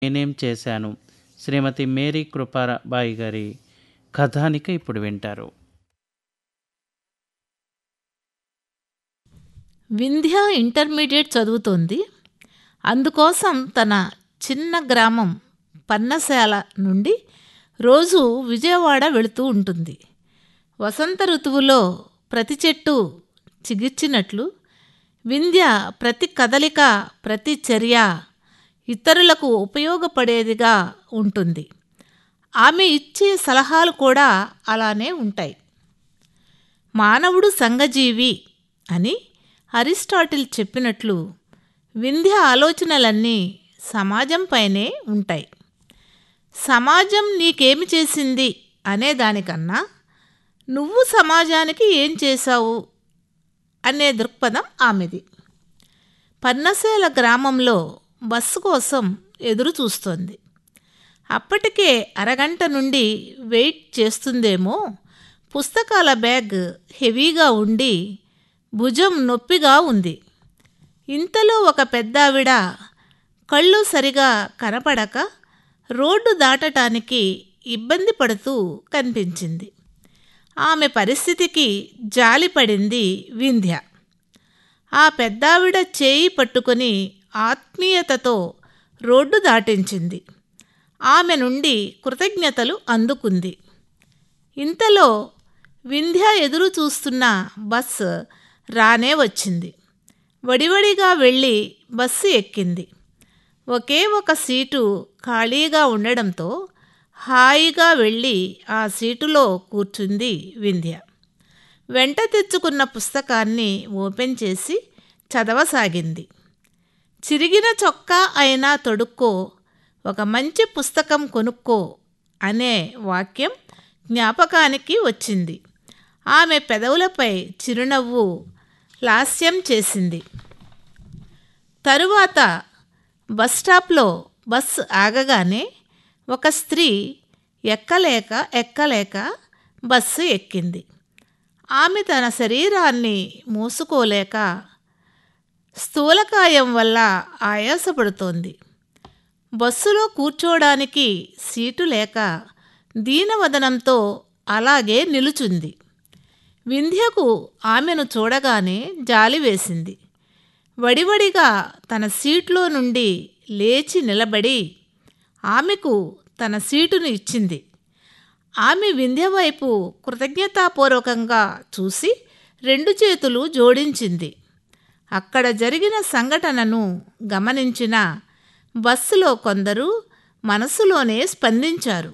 నేనేం చేశాను శ్రీమతి మేరీ కృపాబాయి గారి కథానిక ఇప్పుడు వింటారు వింధ్య ఇంటర్మీడియట్ చదువుతోంది అందుకోసం తన చిన్న గ్రామం పన్నశాల నుండి రోజు విజయవాడ వెళుతూ ఉంటుంది వసంత ఋతువులో ప్రతి చెట్టు చిగిర్చినట్లు వింధ్య ప్రతి కదలిక ప్రతి చర్య ఇతరులకు ఉపయోగపడేదిగా ఉంటుంది ఆమె ఇచ్చే సలహాలు కూడా అలానే ఉంటాయి మానవుడు సంఘజీవి అని అరిస్టాటిల్ చెప్పినట్లు వింధ్య ఆలోచనలన్నీ సమాజంపైనే ఉంటాయి సమాజం నీకేమి చేసింది అనే దానికన్నా నువ్వు సమాజానికి ఏం చేశావు అనే దృక్పథం ఆమెది పన్నసేల గ్రామంలో బస్సు కోసం ఎదురు చూస్తోంది అప్పటికే అరగంట నుండి వెయిట్ చేస్తుందేమో పుస్తకాల బ్యాగ్ హెవీగా ఉండి భుజం నొప్పిగా ఉంది ఇంతలో ఒక పెద్దావిడ కళ్ళు సరిగా కనపడక రోడ్డు దాటటానికి ఇబ్బంది పడుతూ కనిపించింది ఆమె పరిస్థితికి జాలిపడింది వింధ్య ఆ పెద్దావిడ చేయి పట్టుకొని ఆత్మీయతతో రోడ్డు దాటించింది ఆమె నుండి కృతజ్ఞతలు అందుకుంది ఇంతలో వింధ్య ఎదురు చూస్తున్న బస్సు రానే వచ్చింది వడివడిగా వెళ్ళి బస్సు ఎక్కింది ఒకే ఒక సీటు ఖాళీగా ఉండడంతో హాయిగా వెళ్ళి ఆ సీటులో కూర్చుంది వింధ్య వెంట తెచ్చుకున్న పుస్తకాన్ని ఓపెన్ చేసి చదవసాగింది చిరిగిన చొక్కా అయినా తొడుక్కో ఒక మంచి పుస్తకం కొనుక్కో అనే వాక్యం జ్ఞాపకానికి వచ్చింది ఆమె పెదవులపై చిరునవ్వు లాస్యం చేసింది తరువాత బస్టాప్లో బస్సు ఆగగానే ఒక స్త్రీ ఎక్కలేక ఎక్కలేక బస్సు ఎక్కింది ఆమె తన శరీరాన్ని మోసుకోలేక స్థూలకాయం వల్ల ఆయాసపడుతోంది బస్సులో కూర్చోడానికి సీటు లేక దీనవదనంతో అలాగే నిలుచుంది వింధ్యకు ఆమెను చూడగానే జాలి వేసింది వడివడిగా తన సీట్లో నుండి లేచి నిలబడి ఆమెకు తన సీటును ఇచ్చింది ఆమె వింధ్య వైపు కృతజ్ఞతాపూర్వకంగా చూసి రెండు చేతులు జోడించింది అక్కడ జరిగిన సంఘటనను గమనించిన బస్సులో కొందరు మనసులోనే స్పందించారు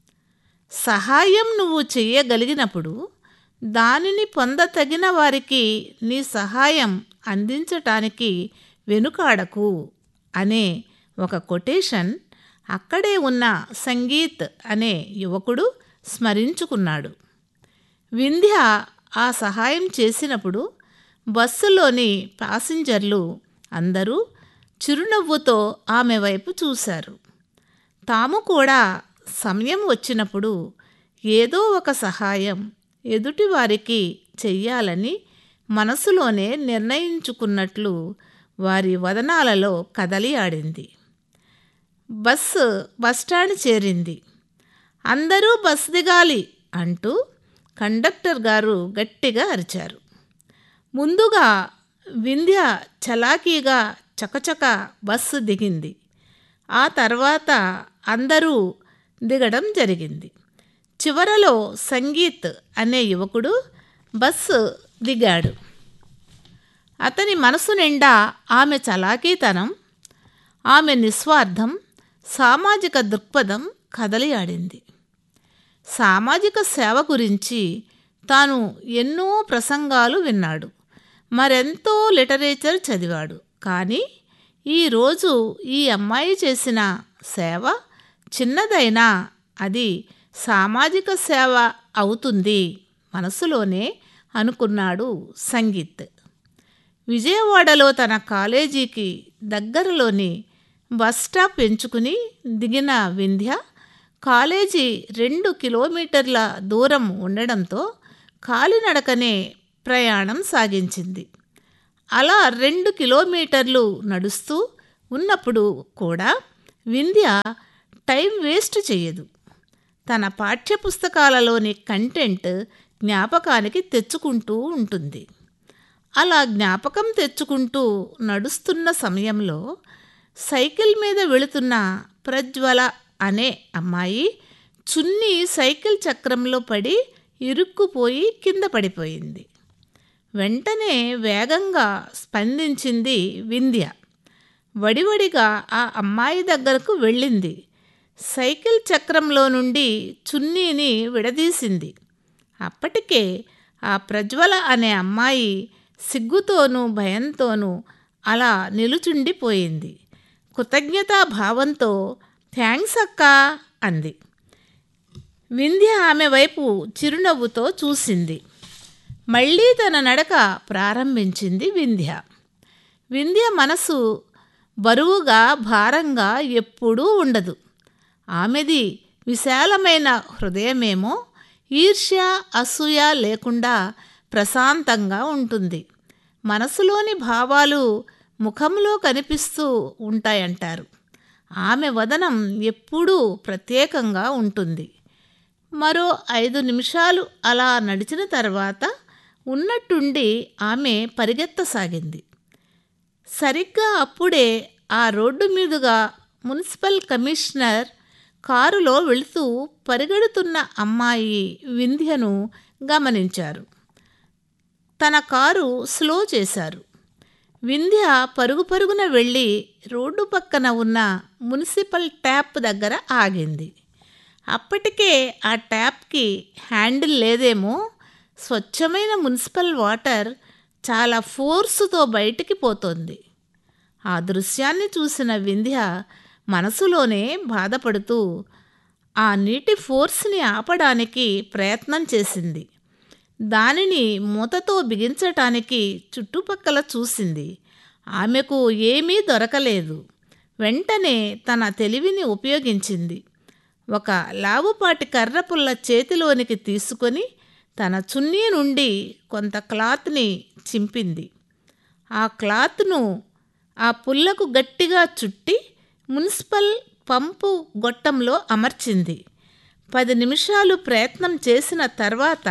సహాయం నువ్వు చెయ్యగలిగినప్పుడు దానిని పొందతగిన వారికి నీ సహాయం అందించటానికి వెనుకాడకు అనే ఒక కొటేషన్ అక్కడే ఉన్న సంగీత్ అనే యువకుడు స్మరించుకున్నాడు వింధ్య ఆ సహాయం చేసినప్పుడు బస్సులోని ప్యాసింజర్లు అందరూ చిరునవ్వుతో ఆమె వైపు చూశారు తాము కూడా సమయం వచ్చినప్పుడు ఏదో ఒక సహాయం ఎదుటివారికి చెయ్యాలని మనసులోనే నిర్ణయించుకున్నట్లు వారి వదనాలలో కదలి ఆడింది బస్సు బస్టాండ్ చేరింది అందరూ బస్ దిగాలి అంటూ కండక్టర్ గారు గట్టిగా అరిచారు ముందుగా వింధ్య చలాకీగా చకచక బస్సు దిగింది ఆ తర్వాత అందరూ దిగడం జరిగింది చివరలో సంగీత్ అనే యువకుడు బస్సు దిగాడు అతని మనసు నిండా ఆమె చలాకీతనం ఆమె నిస్వార్థం సామాజిక దృక్పథం కదలి ఆడింది సామాజిక సేవ గురించి తాను ఎన్నో ప్రసంగాలు విన్నాడు మరెంతో లిటరేచర్ చదివాడు కానీ ఈరోజు ఈ అమ్మాయి చేసిన సేవ చిన్నదైనా అది సామాజిక సేవ అవుతుంది మనసులోనే అనుకున్నాడు సంగీత్ విజయవాడలో తన కాలేజీకి దగ్గరలోని బస్ స్టాప్ ఎంచుకుని దిగిన వింధ్య కాలేజీ రెండు కిలోమీటర్ల దూరం ఉండడంతో కాలినడకనే ప్రయాణం సాగించింది అలా రెండు కిలోమీటర్లు నడుస్తూ ఉన్నప్పుడు కూడా వింధ్య టైం వేస్ట్ చేయదు తన పాఠ్యపుస్తకాలలోని కంటెంట్ జ్ఞాపకానికి తెచ్చుకుంటూ ఉంటుంది అలా జ్ఞాపకం తెచ్చుకుంటూ నడుస్తున్న సమయంలో సైకిల్ మీద వెళుతున్న ప్రజ్వల అనే అమ్మాయి చున్నీ సైకిల్ చక్రంలో పడి ఇరుక్కుపోయి కింద పడిపోయింది వెంటనే వేగంగా స్పందించింది వింధ్య వడివడిగా ఆ అమ్మాయి దగ్గరకు వెళ్ళింది సైకిల్ చక్రంలో నుండి చున్నీని విడదీసింది అప్పటికే ఆ ప్రజ్వల అనే అమ్మాయి సిగ్గుతోనూ భయంతోనూ అలా నిలుచుండిపోయింది కృతజ్ఞతాభావంతో థ్యాంక్స్ అక్క అంది వింధ్య ఆమె వైపు చిరునవ్వుతో చూసింది మళ్ళీ తన నడక ప్రారంభించింది వింధ్య వింధ్య మనసు బరువుగా భారంగా ఎప్పుడూ ఉండదు ఆమెది విశాలమైన హృదయమేమో ఈర్ష్య అసూయ లేకుండా ప్రశాంతంగా ఉంటుంది మనసులోని భావాలు ముఖంలో కనిపిస్తూ ఉంటాయంటారు ఆమె వదనం ఎప్పుడూ ప్రత్యేకంగా ఉంటుంది మరో ఐదు నిమిషాలు అలా నడిచిన తర్వాత ఉన్నట్టుండి ఆమె పరిగెత్తసాగింది సరిగ్గా అప్పుడే ఆ రోడ్డు మీదుగా మున్సిపల్ కమిషనర్ కారులో వెళుతూ పరిగెడుతున్న అమ్మాయి వింధ్యను గమనించారు తన కారు స్లో చేశారు వింధ్య పరుగు పరుగున వెళ్ళి రోడ్డు పక్కన ఉన్న మున్సిపల్ ట్యాప్ దగ్గర ఆగింది అప్పటికే ఆ ట్యాప్కి హ్యాండిల్ లేదేమో స్వచ్ఛమైన మున్సిపల్ వాటర్ చాలా ఫోర్సుతో బయటికి పోతోంది ఆ దృశ్యాన్ని చూసిన వింధ్య మనసులోనే బాధపడుతూ ఆ నీటి ఫోర్స్ని ఆపడానికి ప్రయత్నం చేసింది దానిని మూతతో బిగించటానికి చుట్టుపక్కల చూసింది ఆమెకు ఏమీ దొరకలేదు వెంటనే తన తెలివిని ఉపయోగించింది ఒక లావుపాటి కర్రపుల్ల చేతిలోనికి తీసుకొని తన చున్నీ నుండి కొంత క్లాత్ని చింపింది ఆ క్లాత్ను ఆ పుల్లకు గట్టిగా చుట్టి మున్సిపల్ పంపు గొట్టంలో అమర్చింది పది నిమిషాలు ప్రయత్నం చేసిన తర్వాత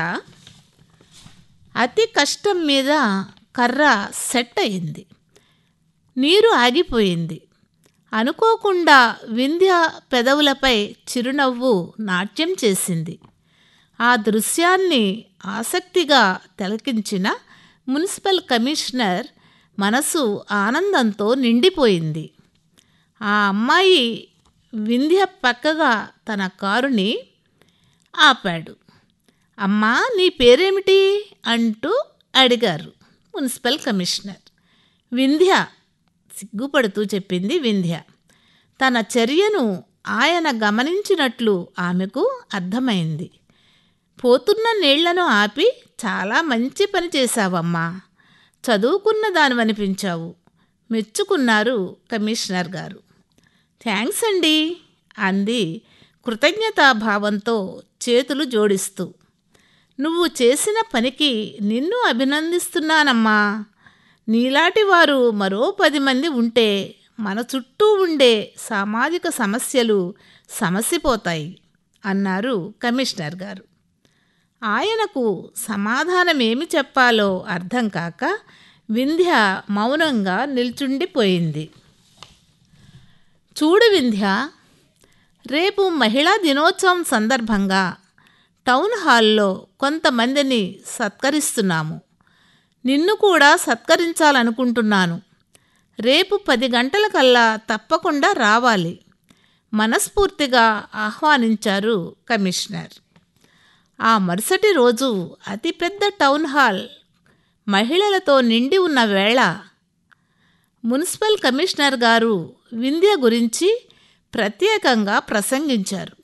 అతి కష్టం మీద కర్ర సెట్ అయింది నీరు ఆగిపోయింది అనుకోకుండా వింధ్య పెదవులపై చిరునవ్వు నాట్యం చేసింది ఆ దృశ్యాన్ని ఆసక్తిగా తిలకించిన మున్సిపల్ కమిషనర్ మనసు ఆనందంతో నిండిపోయింది ఆ అమ్మాయి వింధ్య పక్కగా తన కారుని ఆపాడు అమ్మా నీ పేరేమిటి అంటూ అడిగారు మున్సిపల్ కమిషనర్ వింధ్య సిగ్గుపడుతూ చెప్పింది వింధ్య తన చర్యను ఆయన గమనించినట్లు ఆమెకు అర్థమైంది పోతున్న నీళ్లను ఆపి చాలా మంచి పని చేశావమ్మా చదువుకున్న దానివనిపించావు మెచ్చుకున్నారు కమిషనర్ గారు థ్యాంక్స్ అండి అంది కృతజ్ఞతాభావంతో చేతులు జోడిస్తూ నువ్వు చేసిన పనికి నిన్ను అభినందిస్తున్నానమ్మా నీలాంటి వారు మరో పది మంది ఉంటే మన చుట్టూ ఉండే సామాజిక సమస్యలు సమసిపోతాయి అన్నారు కమిషనర్ గారు ఆయనకు సమాధానమేమి చెప్పాలో అర్థం కాక వింధ్య మౌనంగా నిల్చుండిపోయింది చూడు వింధ్య రేపు మహిళా దినోత్సవం సందర్భంగా టౌన్ హాల్లో కొంతమందిని సత్కరిస్తున్నాము నిన్ను కూడా సత్కరించాలనుకుంటున్నాను రేపు పది గంటలకల్లా తప్పకుండా రావాలి మనస్ఫూర్తిగా ఆహ్వానించారు కమిషనర్ ఆ మరుసటి రోజు అతిపెద్ద టౌన్ హాల్ మహిళలతో నిండి ఉన్న వేళ మున్సిపల్ కమిషనర్ గారు వింధ్య గురించి ప్రత్యేకంగా ప్రసంగించారు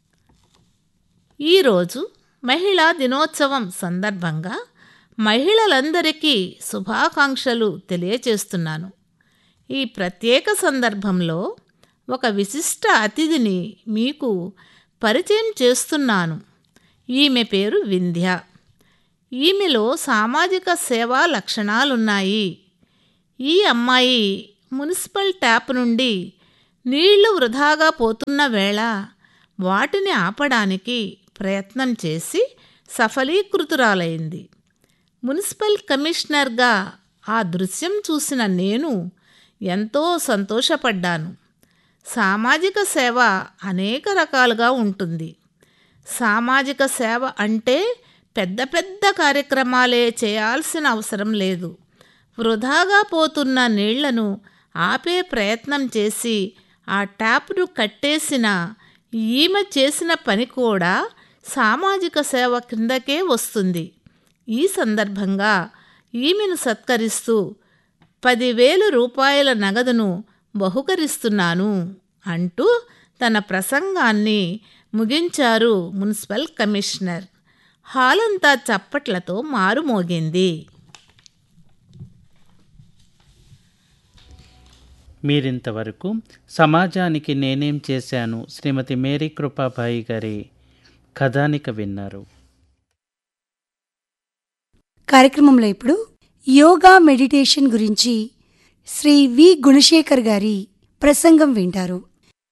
ఈరోజు మహిళా దినోత్సవం సందర్భంగా మహిళలందరికీ శుభాకాంక్షలు తెలియచేస్తున్నాను ఈ ప్రత్యేక సందర్భంలో ఒక విశిష్ట అతిథిని మీకు పరిచయం చేస్తున్నాను ఈమె పేరు వింధ్య ఈమెలో సామాజిక సేవా లక్షణాలున్నాయి ఈ అమ్మాయి మున్సిపల్ ట్యాప్ నుండి నీళ్లు వృధాగా పోతున్న వేళ వాటిని ఆపడానికి ప్రయత్నం చేసి సఫలీకృతురాలైంది మున్సిపల్ కమిషనర్గా ఆ దృశ్యం చూసిన నేను ఎంతో సంతోషపడ్డాను సామాజిక సేవ అనేక రకాలుగా ఉంటుంది సామాజిక సేవ అంటే పెద్ద పెద్ద కార్యక్రమాలే చేయాల్సిన అవసరం లేదు వృధాగా పోతున్న నీళ్లను ఆపే ప్రయత్నం చేసి ఆ ట్యాప్ను కట్టేసిన ఈమె చేసిన పని కూడా సామాజిక సేవ కిందకే వస్తుంది ఈ సందర్భంగా ఈమెను సత్కరిస్తూ పదివేలు రూపాయల నగదును బహుకరిస్తున్నాను అంటూ తన ప్రసంగాన్ని ముగించారు మున్సిపల్ కమిషనర్ హాలంతా చప్పట్లతో మారుమోగింది మీరింతవరకు సమాజానికి నేనేం చేశాను శ్రీమతి మేరీ కృపాబాయి గారి కథానిక విన్నారు కార్యక్రమంలో ఇప్పుడు యోగా మెడిటేషన్ గురించి శ్రీ వి గుణశేఖర్ గారి ప్రసంగం వింటారు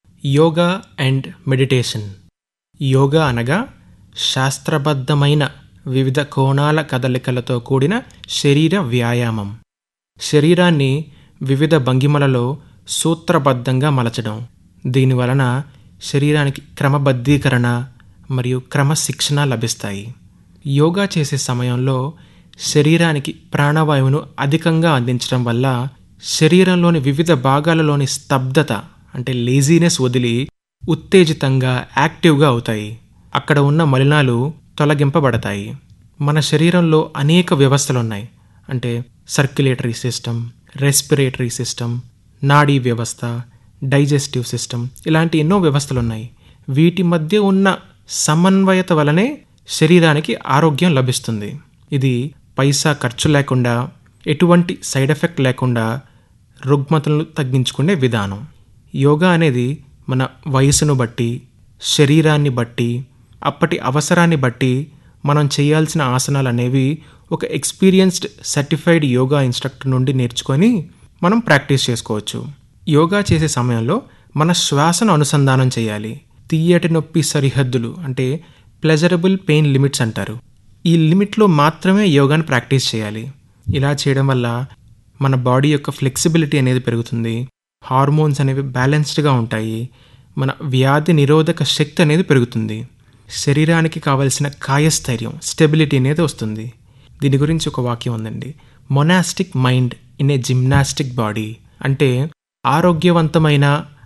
యోగా అండ్ మెడిటేషన్ యోగా అనగా శాస్త్రబద్ధమైన వివిధ కోణాల కదలికలతో కూడిన శరీర వ్యాయామం శరీరాన్ని వివిధ భంగిమలలో సూత్రబద్ధంగా మలచడం దీనివలన శరీరానికి క్రమబద్ధీకరణ మరియు క్రమశిక్షణ లభిస్తాయి యోగా చేసే సమయంలో శరీరానికి ప్రాణవాయువును అధికంగా అందించడం వల్ల శరీరంలోని వివిధ భాగాలలోని స్తబ్దత అంటే లేజీనెస్ వదిలి ఉత్తేజితంగా యాక్టివ్గా అవుతాయి అక్కడ ఉన్న మలినాలు తొలగింపబడతాయి మన శరీరంలో అనేక వ్యవస్థలున్నాయి అంటే సర్క్యులేటరీ సిస్టమ్ రెస్పిరేటరీ సిస్టమ్ నాడీ వ్యవస్థ డైజెస్టివ్ సిస్టమ్ ఇలాంటి ఎన్నో వ్యవస్థలు ఉన్నాయి వీటి మధ్య ఉన్న సమన్వయత వలనే శరీరానికి ఆరోగ్యం లభిస్తుంది ఇది పైసా ఖర్చు లేకుండా ఎటువంటి సైడ్ ఎఫెక్ట్ లేకుండా రుగ్మతలను తగ్గించుకునే విధానం యోగా అనేది మన వయసును బట్టి శరీరాన్ని బట్టి అప్పటి అవసరాన్ని బట్టి మనం చేయాల్సిన ఆసనాలు అనేవి ఒక ఎక్స్పీరియన్స్డ్ సర్టిఫైడ్ యోగా ఇన్స్ట్రక్టర్ నుండి నేర్చుకొని మనం ప్రాక్టీస్ చేసుకోవచ్చు యోగా చేసే సమయంలో మన శ్వాసను అనుసంధానం చేయాలి తీయటి నొప్పి సరిహద్దులు అంటే ప్లెజరబుల్ పెయిన్ లిమిట్స్ అంటారు ఈ లిమిట్లో మాత్రమే యోగాను ప్రాక్టీస్ చేయాలి ఇలా చేయడం వల్ల మన బాడీ యొక్క ఫ్లెక్సిబిలిటీ అనేది పెరుగుతుంది హార్మోన్స్ అనేవి బ్యాలెన్స్డ్గా ఉంటాయి మన వ్యాధి నిరోధక శక్తి అనేది పెరుగుతుంది శరీరానికి కావలసిన కాయస్థైర్యం స్టెబిలిటీ అనేది వస్తుంది దీని గురించి ఒక వాక్యం ఉందండి monastic mind in a gymnastic body అంటే ఆరోగ్యవంతమైన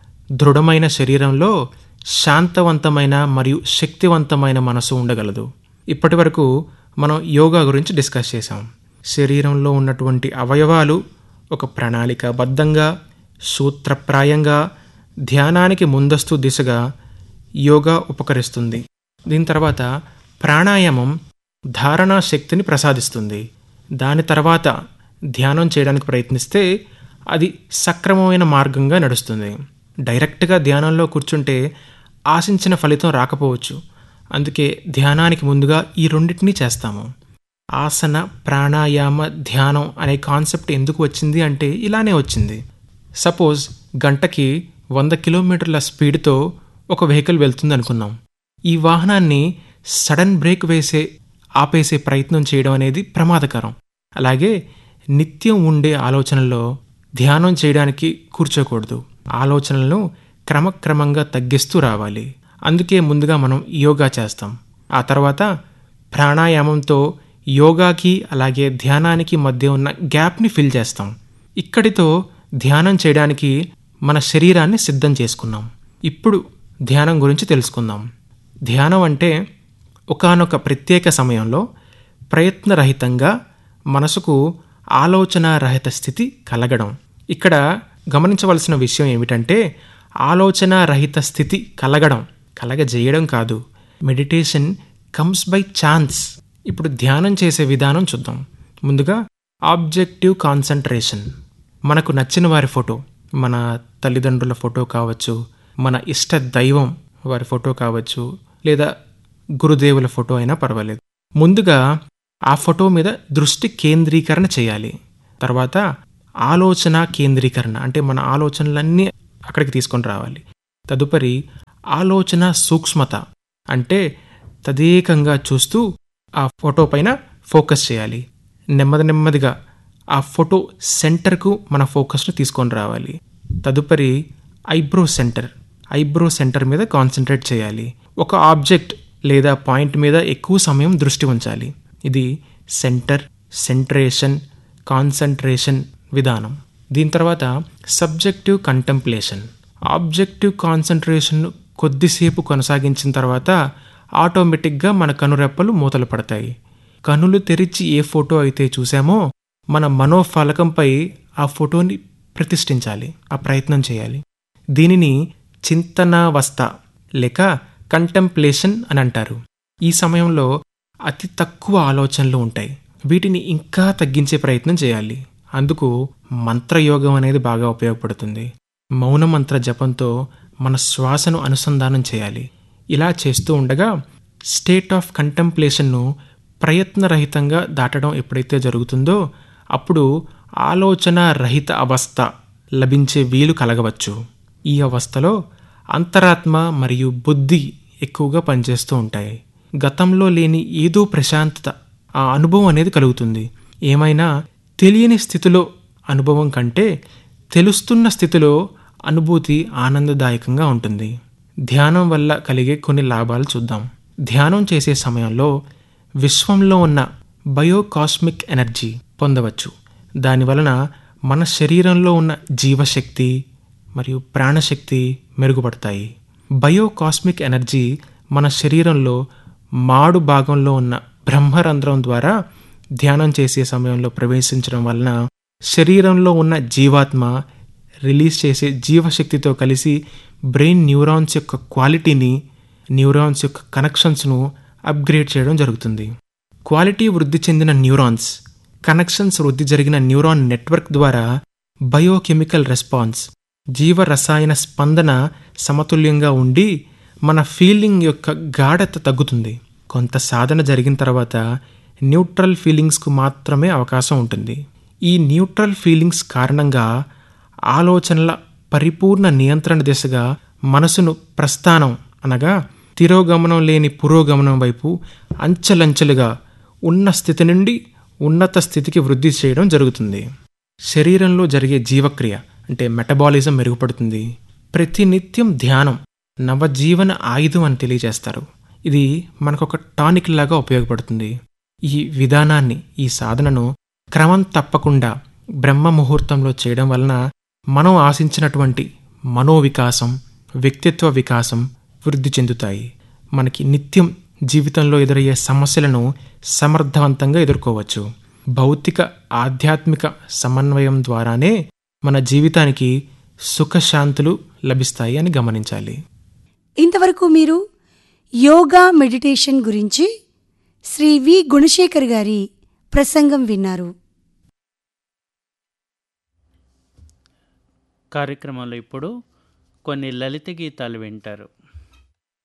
దృఢమైన శరీరంలో శాంతవంతమైన మరియు శక్తివంతమైన మనసు ఉండగలదు ఇప్పటి వరకు మనం యోగా గురించి డిస్కస్ చేసాం శరీరంలో ఉన్నటువంటి అవయవాలు ఒక ప్రణాళికాబద్ధంగా సూత్రప్రాయంగా ధ్యానానికి ముందస్తు దిశగా యోగా ఉపకరిస్తుంది దీని తర్వాత ప్రాణాయామం ధారణా శక్తిని ప్రసాదిస్తుంది దాని తర్వాత ధ్యానం చేయడానికి ప్రయత్నిస్తే అది సక్రమమైన మార్గంగా నడుస్తుంది డైరెక్ట్గా ధ్యానంలో కూర్చుంటే ఆశించిన ఫలితం రాకపోవచ్చు అందుకే ధ్యానానికి ముందుగా ఈ రెండింటినీ చేస్తాము ఆసన ప్రాణాయామ ధ్యానం అనే కాన్సెప్ట్ ఎందుకు వచ్చింది అంటే ఇలానే వచ్చింది సపోజ్ గంటకి వంద కిలోమీటర్ల స్పీడ్తో ఒక వెహికల్ వెళ్తుంది అనుకుందాం ఈ వాహనాన్ని సడన్ బ్రేక్ వేసే ఆపేసే ప్రయత్నం చేయడం అనేది ప్రమాదకరం అలాగే నిత్యం ఉండే ఆలోచనల్లో ధ్యానం చేయడానికి కూర్చోకూడదు ఆలోచనలను క్రమక్రమంగా తగ్గిస్తూ రావాలి అందుకే ముందుగా మనం యోగా చేస్తాం ఆ తర్వాత ప్రాణాయామంతో యోగాకి అలాగే ధ్యానానికి మధ్య ఉన్న గ్యాప్ని ఫిల్ చేస్తాం ఇక్కడితో ధ్యానం చేయడానికి మన శరీరాన్ని సిద్ధం చేసుకున్నాం ఇప్పుడు ధ్యానం గురించి తెలుసుకుందాం ధ్యానం అంటే ఒకానొక ప్రత్యేక సమయంలో ప్రయత్నరహితంగా మనసుకు ఆలోచన రహిత స్థితి కలగడం ఇక్కడ గమనించవలసిన విషయం ఏమిటంటే ఆలోచన రహిత స్థితి కలగడం కలగజేయడం కాదు మెడిటేషన్ కమ్స్ బై ఛాన్స్ ఇప్పుడు ధ్యానం చేసే విధానం చూద్దాం ముందుగా ఆబ్జెక్టివ్ కాన్సన్ట్రేషన్ మనకు నచ్చిన వారి ఫోటో మన తల్లిదండ్రుల ఫోటో కావచ్చు మన ఇష్ట దైవం వారి ఫోటో కావచ్చు లేదా గురుదేవుల ఫోటో అయినా పర్వాలేదు ముందుగా ఆ ఫోటో మీద దృష్టి కేంద్రీకరణ చేయాలి తర్వాత ఆలోచన కేంద్రీకరణ అంటే మన ఆలోచనలన్నీ అక్కడికి తీసుకొని రావాలి తదుపరి ఆలోచన సూక్ష్మత అంటే తదేకంగా చూస్తూ ఆ ఫోటో పైన ఫోకస్ చేయాలి నెమ్మది నెమ్మదిగా ఆ ఫోటో సెంటర్కు మన ఫోకస్ను తీసుకొని రావాలి తదుపరి ఐబ్రో సెంటర్ ఐబ్రో సెంటర్ మీద కాన్సన్ట్రేట్ చేయాలి ఒక ఆబ్జెక్ట్ లేదా పాయింట్ మీద ఎక్కువ సమయం దృష్టి ఉంచాలి ఇది సెంటర్ సెంట్రేషన్ కాన్సన్ట్రేషన్ విధానం దీని తర్వాత సబ్జెక్టివ్ కంటెంప్లేషన్ ఆబ్జెక్టివ్ కాన్సన్ట్రేషన్ కొద్దిసేపు కొనసాగించిన తర్వాత ఆటోమేటిక్గా మన కనురెప్పలు మూతలు పడతాయి కనులు తెరిచి ఏ ఫోటో అయితే చూసామో మన మనోఫలకంపై ఆ ఫోటోని ప్రతిష్ఠించాలి ఆ ప్రయత్నం చేయాలి దీనిని చింతనావస్థ లేక కంటెంప్లేషన్ అని అంటారు ఈ సమయంలో అతి తక్కువ ఆలోచనలు ఉంటాయి వీటిని ఇంకా తగ్గించే ప్రయత్నం చేయాలి అందుకు మంత్రయోగం అనేది బాగా ఉపయోగపడుతుంది మౌన మంత్ర జపంతో మన శ్వాసను అనుసంధానం చేయాలి ఇలా చేస్తూ ఉండగా స్టేట్ ఆఫ్ కంటెంప్లేషన్ను ప్రయత్నరహితంగా దాటడం ఎప్పుడైతే జరుగుతుందో అప్పుడు ఆలోచన రహిత అవస్థ లభించే వీలు కలగవచ్చు ఈ అవస్థలో అంతరాత్మ మరియు బుద్ధి ఎక్కువగా పనిచేస్తూ ఉంటాయి గతంలో లేని ఏదో ప్రశాంతత ఆ అనుభవం అనేది కలుగుతుంది ఏమైనా తెలియని స్థితిలో అనుభవం కంటే తెలుస్తున్న స్థితిలో అనుభూతి ఆనందదాయకంగా ఉంటుంది ధ్యానం వల్ల కలిగే కొన్ని లాభాలు చూద్దాం ధ్యానం చేసే సమయంలో విశ్వంలో ఉన్న బయోకాస్మిక్ ఎనర్జీ పొందవచ్చు దానివలన మన శరీరంలో ఉన్న జీవశక్తి మరియు ప్రాణశక్తి మెరుగుపడతాయి బయోకాస్మిక్ ఎనర్జీ మన శరీరంలో మాడు భాగంలో ఉన్న బ్రహ్మరంధ్రం ద్వారా ధ్యానం చేసే సమయంలో ప్రవేశించడం వలన శరీరంలో ఉన్న జీవాత్మ రిలీజ్ చేసే జీవశక్తితో కలిసి బ్రెయిన్ న్యూరాన్స్ యొక్క క్వాలిటీని న్యూరాన్స్ యొక్క కనెక్షన్స్ను అప్గ్రేడ్ చేయడం జరుగుతుంది క్వాలిటీ వృద్ధి చెందిన న్యూరాన్స్ కనెక్షన్స్ వృద్ధి జరిగిన న్యూరాన్ నెట్వర్క్ ద్వారా బయోకెమికల్ రెస్పాన్స్ జీవరసాయన స్పందన సమతుల్యంగా ఉండి మన ఫీలింగ్ యొక్క గాఢత తగ్గుతుంది కొంత సాధన జరిగిన తర్వాత న్యూట్రల్ ఫీలింగ్స్కు మాత్రమే అవకాశం ఉంటుంది ఈ న్యూట్రల్ ఫీలింగ్స్ కారణంగా ఆలోచనల పరిపూర్ణ నియంత్రణ దిశగా మనసును ప్రస్థానం అనగా తిరోగమనం లేని పురోగమనం వైపు అంచెలంచెలుగా ఉన్న స్థితి నుండి ఉన్నత స్థితికి వృద్ధి చేయడం జరుగుతుంది శరీరంలో జరిగే జీవక్రియ అంటే మెటబాలిజం మెరుగుపడుతుంది ప్రతినిత్యం ధ్యానం నవజీవన ఆయుధం అని తెలియజేస్తారు ఇది మనకొక టానిక్ లాగా ఉపయోగపడుతుంది ఈ విధానాన్ని ఈ సాధనను క్రమం తప్పకుండా బ్రహ్మ ముహూర్తంలో చేయడం వలన మనం ఆశించినటువంటి మనోవికాసం వ్యక్తిత్వ వికాసం వృద్ధి చెందుతాయి మనకి నిత్యం జీవితంలో ఎదురయ్యే సమస్యలను సమర్థవంతంగా ఎదుర్కోవచ్చు భౌతిక ఆధ్యాత్మిక సమన్వయం ద్వారానే మన జీవితానికి సుఖశాంతులు లభిస్తాయి అని గమనించాలి ఇంతవరకు మీరు యోగా మెడిటేషన్ గురించి శ్రీ వి గుణశేఖర్ గారి ప్రసంగం విన్నారు కార్యక్రమంలో ఇప్పుడు కొన్ని లలిత గీతాలు వింటారు